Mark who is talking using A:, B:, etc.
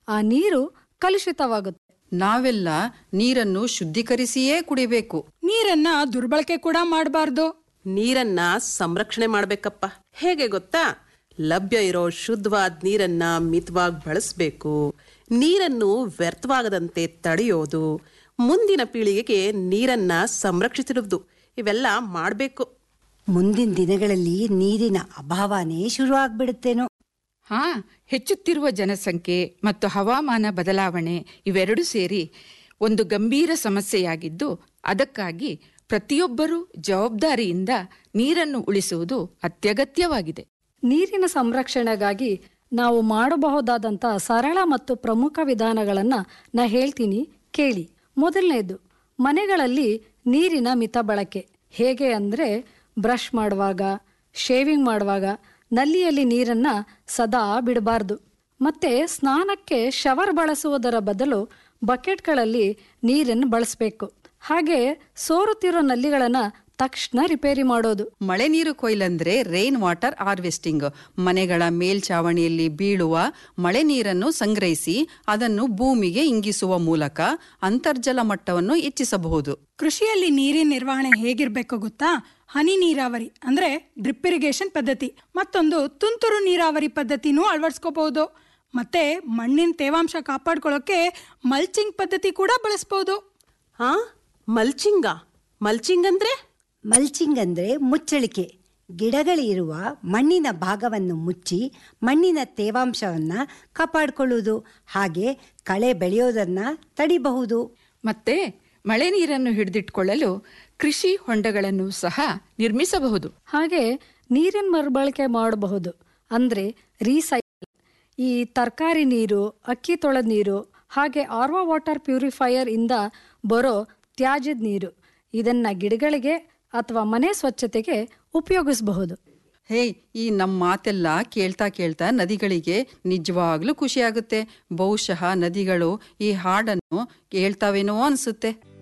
A: ಆ ನೀರು ಕಲುಷಿತವಾಗುತ್ತೆ
B: ನಾವೆಲ್ಲ ನೀರನ್ನು ಶುದ್ಧೀಕರಿಸಿಯೇ ಕುಡಿಬೇಕು
C: ನೀರನ್ನ ದುರ್ಬಳಕೆ ಕೂಡ ಮಾಡಬಾರ್ದು
D: ನೀರನ್ನ ಸಂರಕ್ಷಣೆ ಮಾಡ್ಬೇಕಪ್ಪ ಹೇಗೆ ಗೊತ್ತಾ ಲಭ್ಯ ಇರೋ ಶುದ್ಧವಾದ ನೀರನ್ನ ಮಿತವಾಗಿ ಬಳಸಬೇಕು ನೀರನ್ನು ವ್ಯರ್ಥವಾಗದಂತೆ ತಡೆಯೋದು ಮುಂದಿನ ಪೀಳಿಗೆಗೆ ನೀರನ್ನ ಸಂರಕ್ಷಿಸಿರುವುದು ಇವೆಲ್ಲ ಮಾಡಬೇಕು
E: ಮುಂದಿನ ದಿನಗಳಲ್ಲಿ ನೀರಿನ ಅಭಾವನೇ ಶುರುವಾಗ್ಬಿಡುತ್ತೇನೋ
F: ಹಾ ಹೆಚ್ಚುತ್ತಿರುವ ಜನಸಂಖ್ಯೆ ಮತ್ತು ಹವಾಮಾನ ಬದಲಾವಣೆ ಇವೆರಡೂ ಸೇರಿ ಒಂದು ಗಂಭೀರ ಸಮಸ್ಯೆಯಾಗಿದ್ದು ಅದಕ್ಕಾಗಿ ಪ್ರತಿಯೊಬ್ಬರೂ ಜವಾಬ್ದಾರಿಯಿಂದ ನೀರನ್ನು ಉಳಿಸುವುದು ಅತ್ಯಗತ್ಯವಾಗಿದೆ
A: ನೀರಿನ ಸಂರಕ್ಷಣೆಗಾಗಿ ನಾವು ಮಾಡಬಹುದಾದಂಥ ಸರಳ ಮತ್ತು ಪ್ರಮುಖ ವಿಧಾನಗಳನ್ನು ನಾ ಹೇಳ್ತೀನಿ ಕೇಳಿ ಮೊದಲನೇದು ಮನೆಗಳಲ್ಲಿ ನೀರಿನ ಮಿತ ಬಳಕೆ ಹೇಗೆ ಅಂದರೆ ಬ್ರಷ್ ಮಾಡುವಾಗ ಶೇವಿಂಗ್ ಮಾಡುವಾಗ ನಲ್ಲಿಯಲ್ಲಿ ನೀರನ್ನು ಸದಾ ಬಿಡಬಾರ್ದು ಮತ್ತೆ ಸ್ನಾನಕ್ಕೆ ಶವರ್ ಬಳಸುವುದರ ಬದಲು ಬಕೆಟ್ಗಳಲ್ಲಿ ನೀರನ್ನು ಬಳಸಬೇಕು ಹಾಗೆ ಸೋರುತ್ತಿರೋ ನಲ್ಲಿಗಳನ್ನು ತಕ್ಷಣ ರಿಪೇರಿ ಮಾಡೋದು
B: ಮಳೆ ನೀರು ಕೊಯ್ಲಂದ್ರೆ ರೈನ್ ವಾಟರ್ ಹಾರ್ವೆಸ್ಟಿಂಗ್ ಮನೆಗಳ ಮೇಲ್ಛಾವಣಿಯಲ್ಲಿ ಬೀಳುವ ಮಳೆ ನೀರನ್ನು ಸಂಗ್ರಹಿಸಿ ಅದನ್ನು ಭೂಮಿಗೆ ಇಂಗಿಸುವ ಮೂಲಕ ಅಂತರ್ಜಲ ಮಟ್ಟವನ್ನು ಹೆಚ್ಚಿಸಬಹುದು
C: ಕೃಷಿಯಲ್ಲಿ ನೀರಿನ ನಿರ್ವಹಣೆ ಹೇಗಿರ್ಬೇಕು ಗೊತ್ತಾ ಹನಿ ನೀರಾವರಿ ಅಂದ್ರೆ ಡ್ರಿಪ್ ಇರಿಗೇಷನ್ ಪದ್ಧತಿ ಮತ್ತೊಂದು ತುಂತುರು ನೀರಾವರಿ ಪದ್ಧತಿನೂ ಅಳವಡಿಸ್ಕೋಬಹುದು ಮತ್ತೆ ಮಣ್ಣಿನ ತೇವಾಂಶ ಕಾಪಾಡ್ಕೊಳ್ಳೋಕೆ ಮಲ್ಚಿಂಗ್ ಪದ್ಧತಿ ಕೂಡ ಬಳಸ್ಬೋದು
D: ಹಾ ಮಲ್ಚಿಂಗ ಮಲ್ಚಿಂಗ್ ಅಂದ್ರೆ
E: ಮಲ್ಚಿಂಗ್ ಅಂದ್ರೆ ಮುಚ್ಚಳಿಕೆ ಗಿಡಗಳಿರುವ ಮಣ್ಣಿನ ಭಾಗವನ್ನು ಮುಚ್ಚಿ ಮಣ್ಣಿನ ತೇವಾಂಶವನ್ನ ಕಾಪಾಡಿಕೊಳ್ಳುವುದು ಹಾಗೆ ಕಳೆ ಬೆಳೆಯೋದನ್ನ ತಡಿಬಹುದು
F: ಮತ್ತೆ ಮಳೆ ನೀರನ್ನು ಹಿಡಿದಿಟ್ಕೊಳ್ಳಲು ಕೃಷಿ ಹೊಂಡಗಳನ್ನು ಸಹ ನಿರ್ಮಿಸಬಹುದು
A: ಹಾಗೆ ನೀರಿನ ಮರುಬಳಕೆ ಮಾಡಬಹುದು ಅಂದರೆ ರೀಸೈಕಲ್ ಈ ತರಕಾರಿ ನೀರು ಅಕ್ಕಿ ತೊಳೆದ ನೀರು ಹಾಗೆ ಆರ್ವಾ ವಾಟರ್ ಪ್ಯೂರಿಫೈಯರ್ ಇಂದ ಬರೋ ತ್ಯಾಜ್ಯದ ನೀರು ಇದನ್ನ ಗಿಡಗಳಿಗೆ ಅಥವಾ ಮನೆ ಸ್ವಚ್ಛತೆಗೆ ಉಪಯೋಗಿಸಬಹುದು
B: ಹೇ ಈ ನಮ್ಮ ಮಾತೆಲ್ಲ ಕೇಳ್ತಾ ಕೇಳ್ತಾ ನದಿಗಳಿಗೆ ನಿಜವಾಗ್ಲೂ ಖುಷಿಯಾಗುತ್ತೆ ಬಹುಶಃ ನದಿಗಳು ಈ ಹಾಡನ್ನು ಕೇಳ್ತಾವೇನೋ ಅನ್ಸುತ್ತೆ